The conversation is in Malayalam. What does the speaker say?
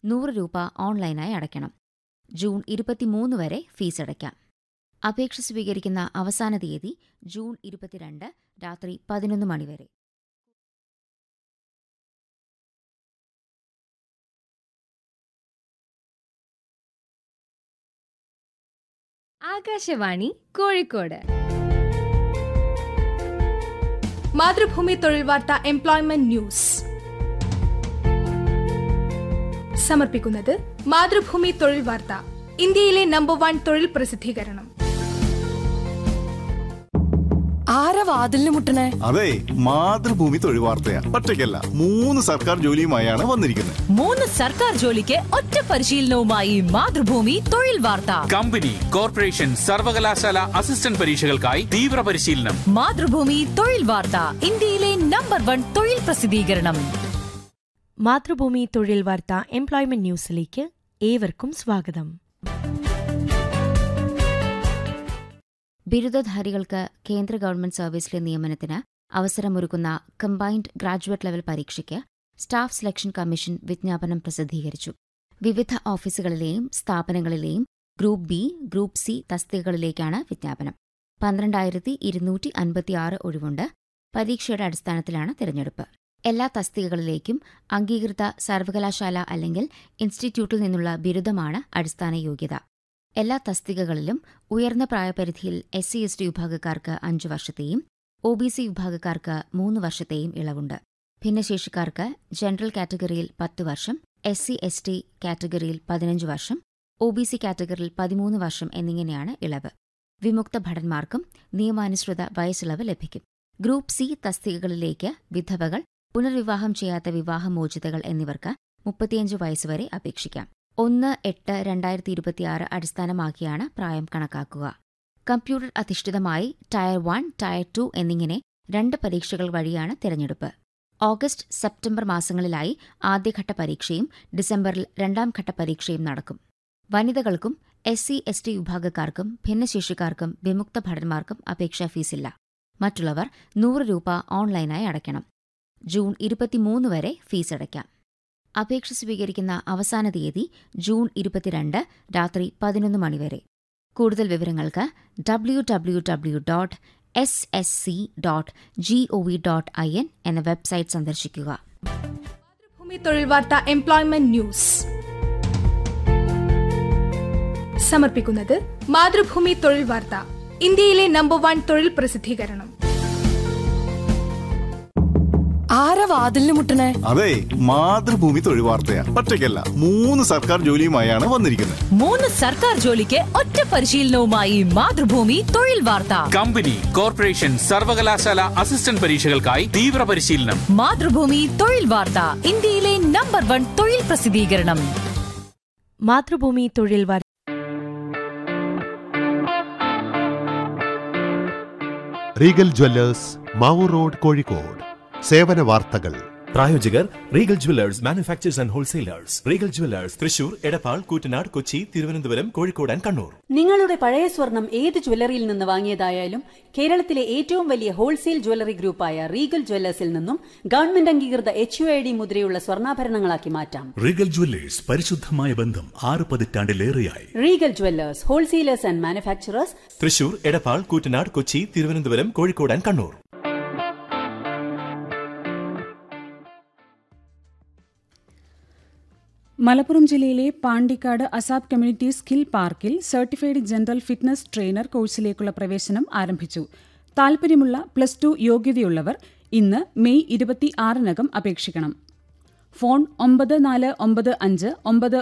നൂറ് രൂപ ഓൺലൈനായി അടയ്ക്കണം ജൂൺ ഇരുപത്തിമൂന്ന് വരെ ഫീസ് അടയ്ക്കാം അപേക്ഷ സ്വീകരിക്കുന്ന അവസാന തീയതി ജൂൺ ഇരുപത്തിരണ്ട് രാത്രി പതിനൊന്ന് മണിവരെ ആകാശവാണി കോഴിക്കോട് മാതൃഭൂമി തൊഴിൽ വാർത്ത എംപ്ലോയ്മെന്റ് ന്യൂസ് സമർപ്പിക്കുന്നത് മാതൃഭൂമി തൊഴിൽ വാർത്ത ഇന്ത്യയിലെ നമ്പർ വൺ തൊഴിൽ പ്രസിദ്ധീകരണം ആരാ വാതിലിന് മുട്ടണേ അതെ മാതൃഭൂമി തൊഴിൽ വാർത്തയാ ഒറ്റയ്ക്കല്ല മൂന്ന് സർക്കാർ ജോലിയുമായാണ് വന്നിരിക്കുന്നത് മൂന്ന് സർക്കാർ ജോലിക്ക് ഒറ്റ പരിശീലനവുമായി മാതൃഭൂമി തൊഴിൽ വാർത്ത കമ്പനി കോർപ്പറേഷൻ സർവകലാശാല അസിസ്റ്റന്റ് പരീക്ഷകൾക്കായി തീവ്ര പരിശീലനം മാതൃഭൂമി തൊഴിൽ വാർത്ത ഇന്ത്യയിലെ നമ്പർ വൺ തൊഴിൽ പ്രസിദ്ധീകരണം മാതൃഭൂമി തൊഴിൽ വാർത്ത എംപ്ലോയ്മെന്റ് ന്യൂസിലേക്ക് ഏവർക്കും സ്വാഗതം ബിരുദധാരികൾക്ക് കേന്ദ്ര ഗവൺമെന്റ് സർവീസിലെ നിയമനത്തിന് അവസരമൊരുക്കുന്ന കമ്പൈൻഡ് ഗ്രാജുവേറ്റ് ലെവൽ പരീക്ഷയ്ക്ക് സ്റ്റാഫ് സെലക്ഷൻ കമ്മീഷൻ വിജ്ഞാപനം പ്രസിദ്ധീകരിച്ചു വിവിധ ഓഫീസുകളിലെയും സ്ഥാപനങ്ങളിലെയും ഗ്രൂപ്പ് ബി ഗ്രൂപ്പ് സി തസ്തികകളിലേക്കാണ് വിജ്ഞാപനം പന്ത്രണ്ടായിരത്തി ഇരുന്നൂറ്റി അൻപത്തിയാറ് ഒഴിവുണ്ട് പരീക്ഷയുടെ അടിസ്ഥാനത്തിലാണ് തിരഞ്ഞെടുപ്പ് എല്ലാ തസ്തികകളിലേക്കും അംഗീകൃത സർവകലാശാല അല്ലെങ്കിൽ ഇൻസ്റ്റിറ്റ്യൂട്ടിൽ നിന്നുള്ള ബിരുദമാണ് അടിസ്ഥാന യോഗ്യത എല്ലാ തസ്തികകളിലും ഉയർന്ന പ്രായപരിധിയിൽ എസ് സി എസ് ടി വിഭാഗക്കാർക്ക് അഞ്ചു വർഷത്തെയും ഒ ബി സി വിഭാഗക്കാർക്ക് മൂന്ന് വർഷത്തെയും ഇളവുണ്ട് ഭിന്നശേഷിക്കാർക്ക് ജനറൽ കാറ്റഗറിയിൽ പത്ത് വർഷം എസ് സി എസ് ടി കാറ്റഗറിയിൽ പതിനഞ്ച് വർഷം ഒ ബി സി കാറ്റഗറിയിൽ പതിമൂന്ന് വർഷം എന്നിങ്ങനെയാണ് ഇളവ് വിമുക്ത ഭടന്മാർക്കും നിയമാനുസൃത വയസ്സിളവ് ലഭിക്കും ഗ്രൂപ്പ് സി തസ്തികകളിലേക്ക് വിധവകൾ പുനർവിവാഹം ചെയ്യാത്ത വിവാഹമോചിതകൾ എന്നിവർക്ക് മുപ്പത്തിയഞ്ച് വയസ്സുവരെ അപേക്ഷിക്കാം ഒന്ന് എട്ട് രണ്ടായിരത്തി ഇരുപത്തിയാറ് അടിസ്ഥാനമാക്കിയാണ് പ്രായം കണക്കാക്കുക കമ്പ്യൂട്ടർ അധിഷ്ഠിതമായി ടയർ വൺ ടയർ ടു എന്നിങ്ങനെ രണ്ട് പരീക്ഷകൾ വഴിയാണ് തിരഞ്ഞെടുപ്പ് ഓഗസ്റ്റ് സെപ്റ്റംബർ മാസങ്ങളിലായി ആദ്യഘട്ട പരീക്ഷയും ഡിസംബറിൽ രണ്ടാം ഘട്ട പരീക്ഷയും നടക്കും വനിതകൾക്കും എസ് സി എസ് ടി വിഭാഗക്കാർക്കും ഭിന്നശേഷിക്കാർക്കും വിമുക്ത ഭടന്മാർക്കും അപേക്ഷാ ഫീസില്ല മറ്റുള്ളവർ നൂറ് രൂപ ഓൺലൈനായി അടയ്ക്കണം ജൂൺ ഇരുപത്തിമൂന്ന് വരെ ഫീസ് അടയ്ക്കാം അപേക്ഷ സ്വീകരിക്കുന്ന അവസാന തീയതി ജൂൺ ഇരുപത്തിരണ്ട് രാത്രി പതിനൊന്ന് മണിവരെ കൂടുതൽ വിവരങ്ങൾക്ക് W W W dot S S C dot G O V dot I N എന്ന വെബ്സൈറ്റ് സന്ദർശിക്കുക മാതൃഭൂമി തൊഴിൽ വാർത്ത എംപ്ലോയ്മെന്റ് ന്യൂസ് സമർപ്പിക്കുന്നത് മാതൃഭൂമി തൊഴിൽ വാർത്ത ഇന്ത്യയിലെ നമ്പർ വൺ തൊഴിൽ പ്രസിദ്ധീകരണം ആരാ വാതിലിന് മുട്ടണേ അതെ മാതൃഭൂമി തൊഴിൽ വാർത്തയാ ഒറ്റയ്ക്കല്ല മൂന്ന് സർക്കാർ ജോലിയുമായാണ് വന്നിരിക്കുന്നത് മൂന്ന് സർക്കാർ ജോലിക്ക് ഒറ്റ പരിശീലനവുമായി മാതൃഭൂമി തൊഴിൽ വാർത്ത കമ്പനി കോർപ്പറേഷൻ സർവകലാശാല അസിസ്റ്റന്റ് പരീക്ഷകൾക്കായി തീവ്ര പരിശീലനം മാതൃഭൂമി തൊഴിൽ വാർത്ത ഇന്ത്യയിലെ നമ്പർ വൺ തൊഴിൽ പ്രസിദ്ധീകരണം Mathrubhumi Thozhil Vartha Regal jewellers Mavoor road Kozhikode സേവന വാർത്തകൾ പ്രായോജകർ Regal jewellers manufacturers and wholesalers Regal jewellers Thrissur Edappal Koottanad Kochi Thiruvananthapuram Kozhikode and Kannur നിങ്ങളുടെ പഴയ സ്വർണം ഏത് ജ്വല്ലറിയിൽ നിന്ന് വാങ്ങിയതായാലും കേരളത്തിലെ ഏറ്റവും വലിയ ഹോൾസെയിൽ ജ്വല്ലറി ഗ്രൂപ്പായ റീഗൽ ജ്വല്ലേഴ്സിൽ നിന്നും ഗവൺമെന്റ് അംഗീകൃത എച്ച് യു ഐ ഡി മുദ്രയുള്ള സ്വർണ്ണാഭരണങ്ങളാക്കി മാറ്റാം റീഗൽ ജ്വല്ലേഴ്സ് പരിശുദ്ധമായ ബന്ധം ആറ് പതിറ്റാണ്ടിലേറെയായി Regal jewellers wholesalers and manufacturers Thrissur Edappal Koottanad Kochi Thiruvananthapuram Kozhikode and Kannur Malappuram ജില്ലയിലെ പാണ്ടിക്കാട് അസാബ് കമ്മ്യൂണിറ്റി സ്കിൽ പാർക്കിൽ സർട്ടിഫൈഡ് ജനറൽ ഫിറ്റ്നസ് ട്രെയിനർ കോഴ്സിലേക്കുള്ള പ്രവേശനം ആരംഭിച്ചു താൽപര്യമുള്ള പ്ലസ് ടു യോഗ്യതയുള്ളവർ ഇന്ന് മെയ് ഇരുപത്തി ആറിനകം അപേക്ഷിക്കണം ഫോൺ ഒമ്പത് നാല് ഒമ്പത് അഞ്ച് ഒമ്പത്